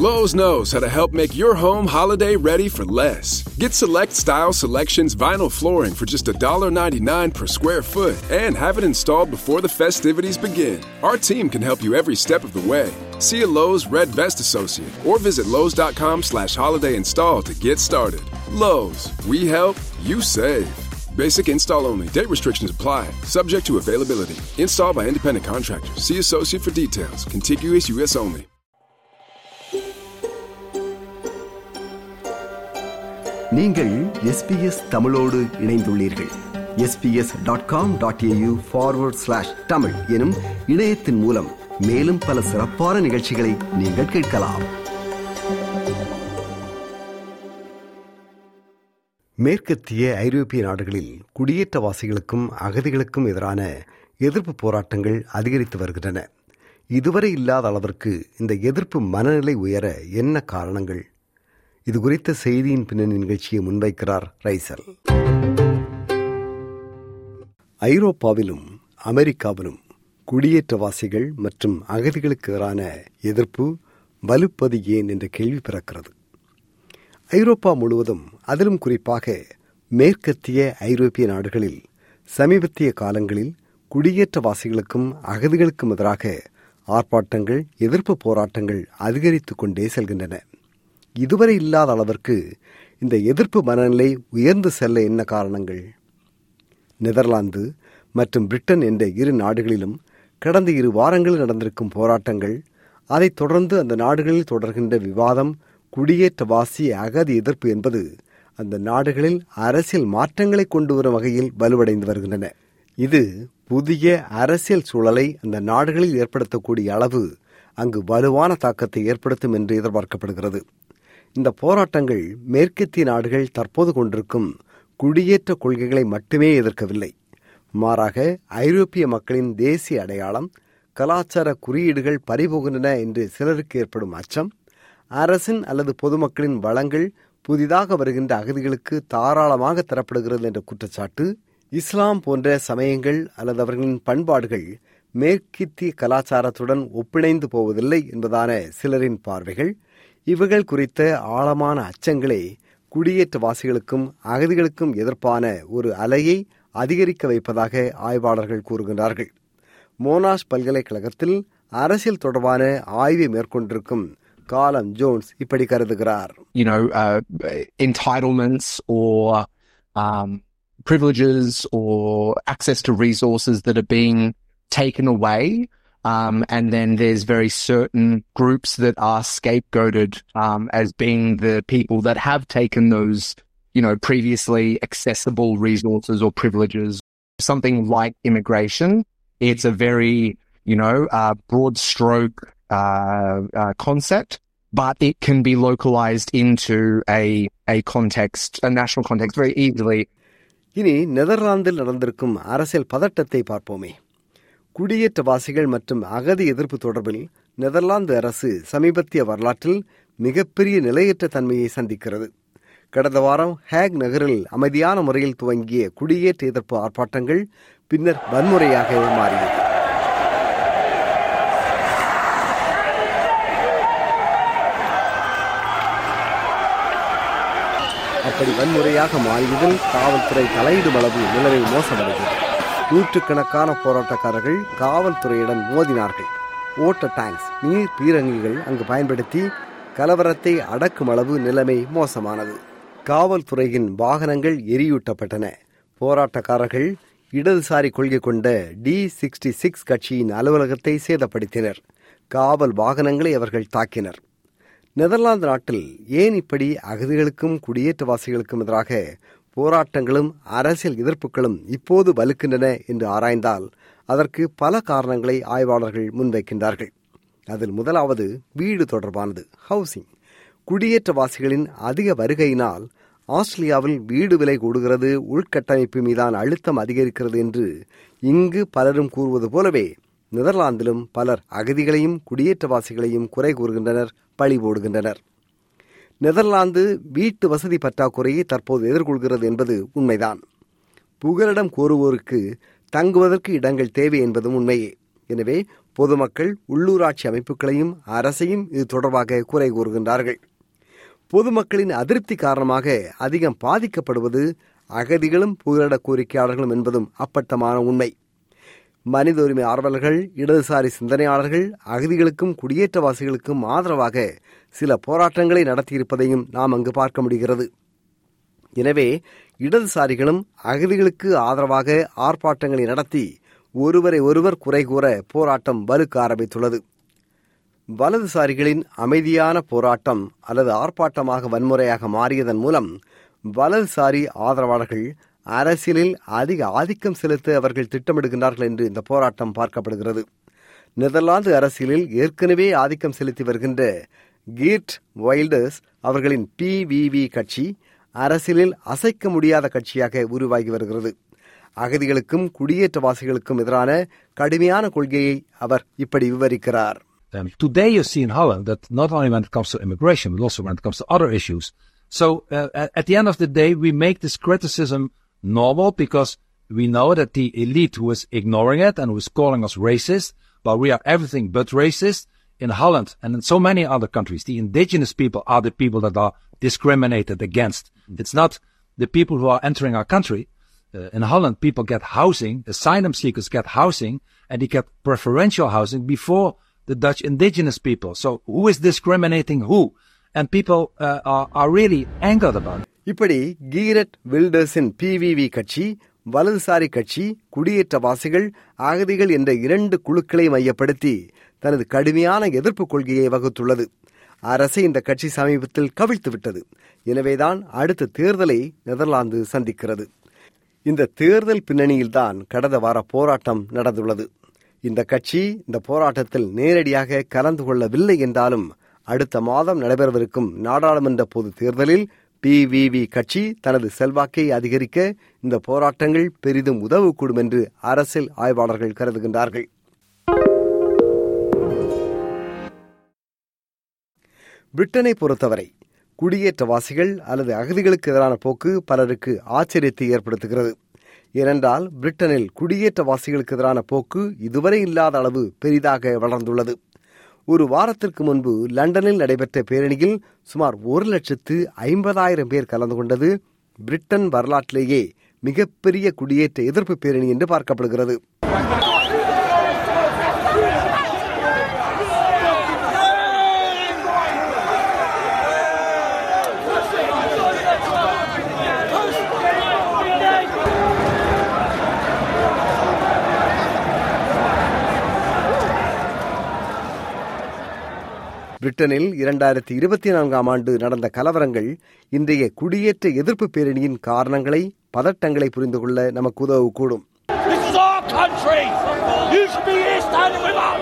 Lowe's knows how to help make your home holiday ready for less. Get select style selections vinyl flooring for just $1.99 per square foot and have it installed before the festivities begin. Our team can help you every step of the way. See a Lowe's Red Vest associate or visit Lowe's.com slash holiday install to get started. Lowe's, we help, you save. Basic install only. Date restrictions apply. Subject to availability. Installed by independent contractors. See associate for details. Contiguous U.S. only. நீங்கள் SBS தமிழோடு இணைந்துள்ளீர்கள் SBS dot com dot AU forward slash Tamil எனும் இணையத்தின் மூலம் மேலும் பல சிறப்பான நிகழ்ச்சிகளை நீங்கள் கேட்கலாம் மேற்கத்திய ஐரோப்பிய நாடுகளில் குடியேற்றவாசிகளுக்கும் அகதிகளுக்கும் எதிரான எதிர்ப்பு போராட்டங்கள் அதிகரித்து வருகின்றன இதுவரை இல்லாத அளவிற்கு இந்த எதிர்ப்பு மனநிலை உயர என்ன காரணங்கள் இது குறித்த செய்தியின் பின்னணி நிகழ்ச்சியை முன்வைக்கிறார் ரைசல் ஐரோப்பாவிலும் அமெரிக்காவிலும் குடியேற்றவாசிகள் மற்றும் அகதிகளுக்கு எதிரான எதிர்ப்பு வலுப்பது ஏன் என்ற கேள்வி பிறக்கிறது ஐரோப்பா முழுவதும் அதிலும் குறிப்பாக மேற்கத்திய ஐரோப்பிய நாடுகளில் சமீபத்திய காலங்களில் குடியேற்றவாசிகளுக்கும் அகதிகளுக்கும் எதிராக ஆர்ப்பாட்டங்கள் எதிர்ப்பு போராட்டங்கள் அதிகரித்துக் கொண்டே செல்கின்றன இதுவரை இல்லாத அளவிற்கு இந்த எதிர்ப்பு மனநிலை உயர்ந்து செல்ல என்ன காரணங்கள் நெதர்லாந்து மற்றும் பிரிட்டன் என்ற இரு நாடுகளிலும் கடந்த இரு வாரங்களில் நடந்திருக்கும் போராட்டங்கள் அதைத் தொடர்ந்து அந்த நாடுகளில் தொடர்கின்ற விவாதம் குடியேற்றவாசி அகதி எதிர்ப்பு என்பது அந்த நாடுகளில் அரசியல் மாற்றங்களை கொண்டு வரும் வகையில் வலுவடைந்து வருகின்றன இது புதிய அரசியல் சூழலை அந்த நாடுகளில் ஏற்படுத்தக்கூடிய அளவு அங்கு வலுவான தாக்கத்தை ஏற்படுத்தும் என்று எதிர்பார்க்கப்படுகிறது இந்த போராட்டங்கள் மேற்கத்திய நாடுகள் தற்போது கொண்டிருக்கும் குடியேற்ற கொள்கைகளை மட்டுமே எதிர்க்கவில்லை மாறாக ஐரோப்பிய மக்களின் தேசிய அடையாளம் கலாச்சார குறியீடுகள் பறிபோகின்றன என்று சிலருக்கு ஏற்படும் அச்சம் அரசின் அல்லது பொதுமக்களின் வளங்கள் புதிதாக வருகின்ற அகதிகளுக்கு தாராளமாக தரப்படுகிறது என்ற குற்றச்சாட்டு இஸ்லாம் போன்ற சமயங்கள் அல்லது அவர்களின் பண்பாடுகள் மேற்கித்திய கலாச்சாரத்துடன் ஒப்பிணைந்து போவதில்லை என்பதான சிலரின் பார்வைகள் இவைகள் குறித்த ஆழமான அச்சங்களே குடியேற்றவாசிகளுக்கும் அகதிகளுக்கும் எதிர்ப்பான ஒரு அலையை அதிகரிக்க வைப்பதாக ஆய்வாளர்கள் கூறுகின்றார்கள் மோனாஷ் பல்கலைக்கழகத்தில் அரசியல் தொடர்பான ஆய்வை மேற்கொண்டிருக்கும் காலம் ஜோன்ஸ் இப்படி கருதுகிறார் you know, uh, entitlements or um, privileges or access to resources that are being taken away. Um, and then there's very certain groups that are scapegoated um, as being the people that have taken those, you know, previously accessible resources or privileges. Something like immigration, it's a very, you know, uh, broad stroke uh, uh, concept, but it can be localized into a a context, a national context, very easily. இனி நெதர்லாந்தில் நடந்திருக்கும் அரசியல் பதட்டத்தை பார்ப்போமே குடியேற்றவாசிகள் மற்றும் அகதி எதிர்ப்பு தொடர்பில் நெதர்லாந்து அரசு சமீபத்திய வரலாற்றில் மிகப்பெரிய நிலையற்ற தன்மையை சந்திக்கிறது கடந்த வாரம் ஹேக் நகரில் அமைதியான முறையில் துவங்கிய குடியேற்ற எதிர்ப்பு ஆர்ப்பாட்டங்கள் பின்னர் வன்முறையாக மாறியது அப்படி வன்முறையாக மாறியதில் காவல்துறை தலையிடும் அளவு நிலைமை மோசமடைந்தது நூற்றுக்கணக்கான போராட்டக்காரர்கள் காவல்துறையிடம் மோதினார்கள் ஓட்ட டேங்க்ஸ் நீர் பீரங்கிகள் அங்கு பயன்படுத்தி கலவரத்தை அடக்கும் அளவு நிலைமை மோசமானது காவல்துறையின் வாகனங்கள் எரியூட்டப்பட்டன போராட்டக்காரர்கள் இடதுசாரி கொள்கை கொண்ட டி சிக்ஸ்டி சிக்ஸ் கட்சியின் அலுவலகத்தை சேதப்படுத்தினர் காவல் வாகனங்களை அவர்கள் தாக்கினர் நெதர்லாந்து நாட்டில் ஏன் இப்படி அகதிகளுக்கும் குடியேற்றவாசிகளுக்கும் எதிராக போராட்டங்களும் அரசியல் எதிர்ப்புகளும் இப்போது வலுக்கின்றன என்று ஆராய்ந்தால் அதற்கு பல காரணங்களை ஆய்வாளர்கள் முன்வைக்கின்றார்கள் அதில் முதலாவது வீடு தொடர்பானது ஹவுசிங் குடியேற்றவாசிகளின் அதிக வருகையினால் ஆஸ்திரேலியாவில் வீடு விலை கூடுகிறது உள்கட்டமைப்பு மீதான அழுத்தம் அதிகரிக்கிறது என்று இங்கு பலரும் கூறுவது போலவே நெதர்லாந்திலும் பலர் அகதிகளையும் குடியேற்றவாசிகளையும் குறை கூறுகின்றனர் பழி போடுகின்றனர் நெதர்லாந்து வீட்டு வசதி பற்றாக்குறையை தற்போது எதிர்கொள்கிறது என்பது உண்மைதான் புகலிடம் கோருவோருக்கு தங்குவதற்கு இடங்கள் தேவை என்பதும் உண்மையே எனவே பொதுமக்கள் உள்ளூராட்சி அமைப்புகளையும் அரசையும் இது தொடர்பாக குறை கூறுகின்றார்கள் பொதுமக்களின் அதிருப்தி காரணமாக அதிகம் பாதிக்கப்படுவது அகதிகளும் புகலிட கோரிக்கையாளர்களும் என்பதும் அப்பட்டமான உண்மை மனித உரிமை ஆர்வலர்கள் இடதுசாரி சிந்தனையாளர்கள் அகதிகளுக்கும் குடியேற்றவாசிகளுக்கும் ஆதரவாக சில போராட்டங்களை நடத்தியிருப்பதையும் நாம் அங்கு பார்க்க முடிகிறது எனவே இடதுசாரிகளும் அகதிகளுக்கு ஆதரவாக ஆர்ப்பாட்டங்களை நடத்தி ஒருவரை ஒருவர் குறை கூற போராட்டம் வலுக்க ஆரம்பித்துள்ளது வலதுசாரிகளின் அமைதியான போராட்டம் அல்லது ஆர்ப்பாட்டமாக வன்முறையாக மாறியதன் மூலம் வலதுசாரி ஆதரவாளர்கள் அரசியலில் அதிக ஆதிக்கம் செலுத்த அவர்கள் திட்டமிடுகின்றார்கள் என்று இந்த போராட்டம் பார்க்கப்படுகிறது நெதர்லாந்து அரசியலில் ஏற்கனவே ஆதிக்கம் செலுத்தி வருகின்ற கீர்ட் வைல்டர்ஸ் அவர்களின் பிவிவி கட்சி அரசியலில் அசைக்க முடியாத கட்சியாக உருவாகி வருகிறது அகதிகளுக்கும் குடியேற்றவாசிகளுக்கும் எதிரான கடுமையான கொள்கையை அவர் இப்படி விவரிக்கிறார் Um, today you see in Holland that not only when it comes to immigration, but also when it comes to other issues. So uh, at at the end of the day, we make this criticism normal because we know that the elite who is ignoring it and who is calling us racist, but we are everything but racist in Holland and in so many other countries. The indigenous people are the people that are discriminated against. It's not the people who are entering our country. Uh, in Holland, people get housing, asylum seekers get housing, and they get preferential housing before the Dutch indigenous people. So who is discriminating who? And people uh, are, are really angered about it. இப்படி கீரட் வில்டர்ஸின் பிவிவி கட்சி வலதுசாரி கட்சி குடியேற்றவாசிகள் அகதிகள் என்ற இரண்டு குழுக்களை மையப்படுத்தி தனது கடுமையான எதிர்ப்பு கொள்கையை வகுத்துள்ளது அரசை இந்த கட்சி சமீபத்தில் கவிழ்த்து விட்டது எனவேதான் அடுத்த தேர்தலை நெதர்லாந்து சந்திக்கிறது இந்த தேர்தல் பின்னணியில்தான் கடந்த வார போராட்டம் நடந்துள்ளது இந்த கட்சி இந்த போராட்டத்தில் நேரடியாக கலந்து கொள்ளவில்லை என்றாலும் அடுத்த மாதம் நடைபெறவிருக்கும் நாடாளுமன்ற பொது தேர்தலில் பிவிவி கட்சி தனது செல்வாக்கை அதிகரிக்க இந்த போராட்டங்கள் பெரிதும் உதவக்கூடும் என்று அரசியல் ஆய்வாளர்கள் கருதுகின்றார்கள் பிரிட்டனை பொறுத்தவரை குடியேற்றவாசிகள் அல்லது அகதிகளுக்கு எதிரான போக்கு பலருக்கு ஆச்சரியத்தை ஏற்படுத்துகிறது ஏனென்றால் பிரிட்டனில் குடியேற்றவாசிகளுக்கு எதிரான போக்கு இதுவரை இல்லாத அளவு பெரிதாக வளர்ந்துள்ளது ஒரு வாரத்திற்கு முன்பு லண்டனில் நடைபெற்ற பேரணியில் சுமார் ஒரு லட்சத்து ஐம்பதாயிரம் பேர் கலந்து கொண்டது பிரிட்டன் வரலாற்றிலேயே மிகப்பெரிய குடியேற்ற எதிர்ப்பு பேரணி என்று பார்க்கப்படுகிறது பிரிட்டனில் இரண்டாயிரத்தி இருபத்தி நான்காம் ஆண்டு நடந்த கலவரங்கள் இன்றைய குடியேற்ற எதிர்ப்பு பேரணியின் காரணங்களை பதட்டங்களை புரிந்து கொள்ள நமக்கு உதவக்கூடும் This is our country. You should be here standing with us.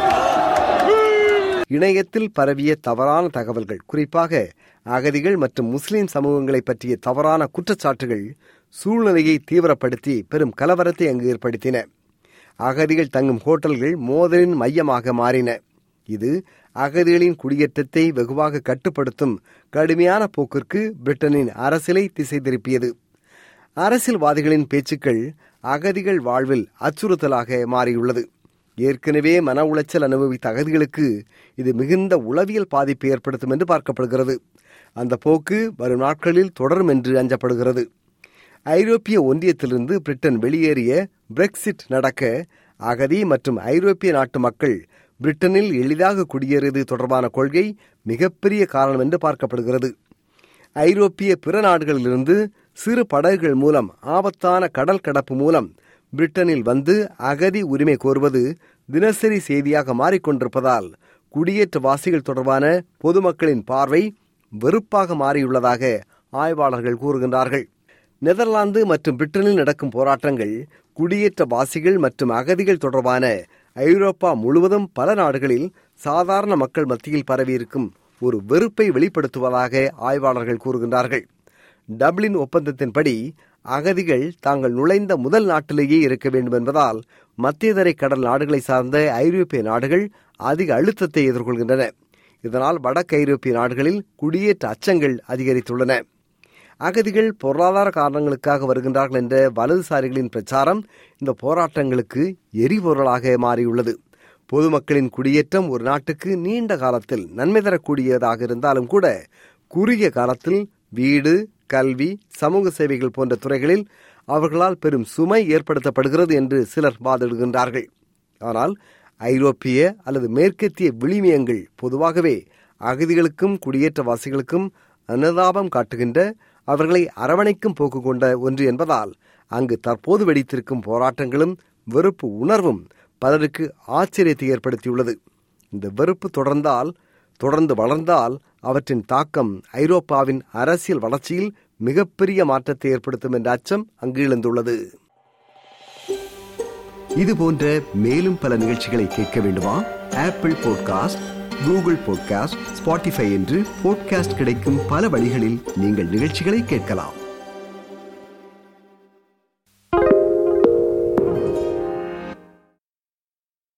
இணையத்தில் பரவிய தவறான தகவல்கள் குறிப்பாக அகதிகள் மற்றும் முஸ்லிம் சமூகங்களை பற்றிய தவறான குற்றச்சாட்டுகள் சூழ்நிலையை தீவிரப்படுத்தி பெரும் கலவரத்தை அங்கு ஏற்படுத்தின அகதிகள் தங்கும் ஹோட்டல்கள் மோதலின் மையமாக மாறின இது அகதிகளின் குடியேற்றத்தை வெகுவாக கட்டுப்படுத்தும் கடுமையான போக்கிற்கு பிரிட்டனின் அரசியலை திசை திருப்பியது அரசியல்வாதிகளின் பேச்சுக்கள் அகதிகள் வாழ்வில் அச்சுறுத்தலாக மாறியுள்ளது ஏற்கனவே மன உளைச்சல் அனுபவித்த அகதிகளுக்கு இது மிகுந்த உளவியல் பாதிப்பை ஏற்படுத்தும் என்று பார்க்கப்படுகிறது அந்த போக்கு வரும் நாட்களில் தொடரும் என்று அஞ்சப்படுகிறது ஐரோப்பிய ஒன்றியத்திலிருந்து பிரிட்டன் வெளியேறிய பிரெக்சிட் நடக்க அகதி மற்றும் ஐரோப்பிய நாட்டு மக்கள் பிரிட்டனில் எளிதாக குடியேறியது தொடர்பான கொள்கை மிகப்பெரிய காரணம் என்று பார்க்கப்படுகிறது ஐரோப்பிய பிற நாடுகளிலிருந்து சிறு படகுகள் மூலம் ஆபத்தான கடல் கடப்பு மூலம் பிரிட்டனில் வந்து அகதி உரிமை கோருவது தினசரி செய்தியாக மாறிக்கொண்டிருப்பதால் குடியேற்றவாசிகள் தொடர்பான பொதுமக்களின் பார்வை வெறுப்பாக மாறியுள்ளதாக ஆய்வாளர்கள் கூறுகின்றார்கள் நெதர்லாந்து மற்றும் பிரிட்டனில் நடக்கும் போராட்டங்கள் குடியேற்றவாசிகள் மற்றும் அகதிகள் தொடர்பான ஐரோப்பா முழுவதும் பல நாடுகளில் சாதாரண மக்கள் மத்தியில் பரவியிருக்கும் ஒரு வெறுப்பை வெளிப்படுத்துவதாக ஆய்வாளர்கள் கூறுகின்றார்கள் டப்ளின் ஒப்பந்தத்தின்படி அகதிகள் தாங்கள் நுழைந்த முதல் நாட்டிலேயே இருக்க வேண்டும் என்பதால் மத்தியதரை கடல் நாடுகளை சார்ந்த ஐரோப்பிய நாடுகள் அதிக அழுத்தத்தை எதிர்கொள்கின்றன இதனால் வடக்கு ஐரோப்பிய நாடுகளில் குடியேற்ற அச்சங்கள் அதிகரித்துள்ளன அகதிகள் பொருளாதார காரணங்களுக்காக வருகின்றார்கள் என்ற வலதுசாரிகளின் பிரச்சாரம் இந்த போராட்டங்களுக்கு எரிபொருளாக மாறியுள்ளது பொதுமக்களின் குடியேற்றம் ஒரு நாட்டுக்கு நீண்ட காலத்தில் நன்மை தரக்கூடியதாக இருந்தாலும் கூட குறுகிய காலத்தில் வீடு கல்வி சமூக சேவைகள் போன்ற துறைகளில் அவர்களால் பெரும் சுமை ஏற்படுத்தப்படுகிறது என்று சிலர் வாதிடுகின்றார்கள் ஆனால் ஐரோப்பிய அல்லது மேற்கத்திய விளிமியங்கள் பொதுவாகவே அகதிகளுக்கும் குடியேற்றவாசிகளுக்கும் அனுதாபம் காட்டுகின்ற அவர்களை அரவணைக்கும் போக்கு கொண்ட ஒன்று என்பதால் அங்கு தற்போது வெடித்திருக்கும் போராட்டங்களும் வெறுப்பு உணர்வும் பலருக்கு ஆச்சரியத்தை ஏற்படுத்தியுள்ளது இந்த வெறுப்பு தொடர்ந்தால் தொடர்ந்து வளர்ந்தால் அவற்றின் தாக்கம் ஐரோப்பாவின் அரசியல் வளர்ச்சியில் மிகப்பெரிய மாற்றத்தை ஏற்படுத்தும் என்ற அச்சம் அங்கு எழுந்துள்ளது இது போன்ற மேலும் பல நிகழ்ச்சிகளை கேட்க வேண்டுமா Apple podcast Google podcast Spotify என்று பாட்காஸ்ட் கிடைக்கும் பல வழிகளில் நீங்கள் நிகழ்ச்சிகளை கேட்கலாம்